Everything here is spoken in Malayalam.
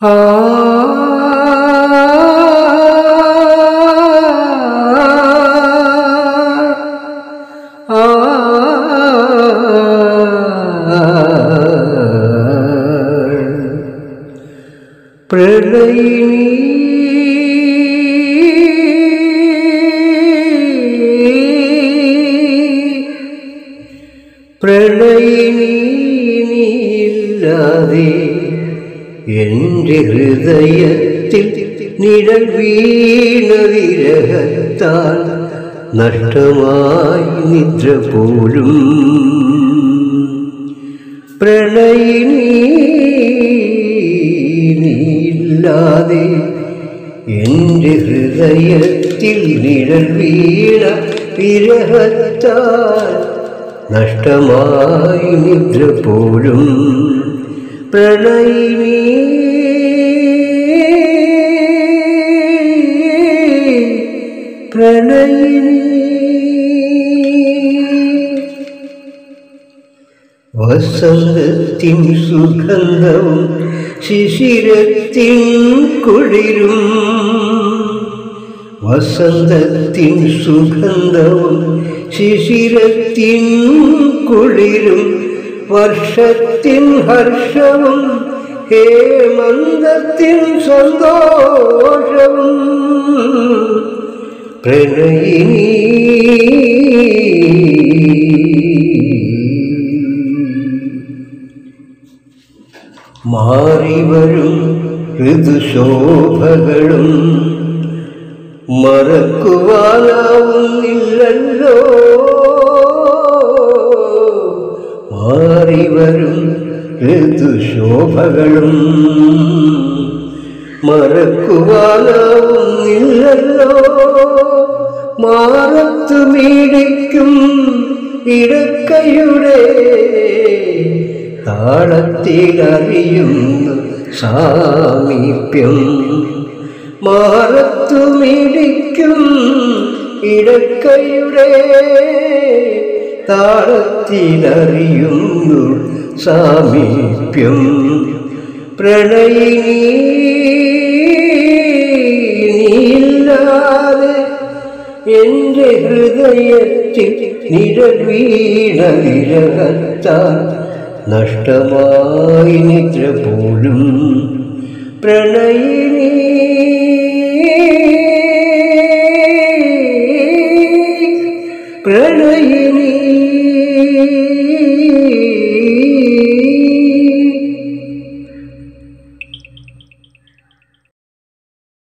പ്രളയിനി നീയില്ലാതെ എൻ്റെ ഹൃദയത്തിൽ നിഴൽ വീണ വിരഹത്താൽ നഷ്ടമായി നിദ്ര പോലും പ്രളയിനി നീയില്ലാതെ എൻ്റെ ഹൃദയത്തിൽ നിഴൽ വീണ വിരഹത്താൽ നഷ്ടമായി നിദ്ര പോലും പ്രണയിനി പ്രണയിനി വസന്തത്തിൻ സുഗന്ധവും ശിശിരത്തിൻ കുളിരും വസന്തത്തിൻ സുഗന്ധവും ശിശിരത്തിൻ കുളിരും വർഷത്തിൻ ഹർഷവും ഹേമന്തത്തിൻ സന്തോഷവും പ്രണയിനി മാറിവരും ഋതുശോഭകളും മറക്കുവാനാവുന്നില്ലല്ലോ മാറിവരും ഋതുശോഭകളും മറക്കുവാനാവുന്നില്ലല്ലോ മാറത്തു മീടിക്കും ഇടക്കയുടെ താളത്തിലറിയുന്നു സാമീപ്യം മാറത്തു മിടിക്കും ഇടക്കയുടെ താളത്തിലറിയുന്നു സാമീപ്യം പ്രണയിനി നീയില്ലാതെ എൻ്റെ ഹൃദയത്തിൽ നിഴൽ വീണ വിരഹത്താൽ നഷ്ടമായി നിദ്ര പോലും പ്രണയിനി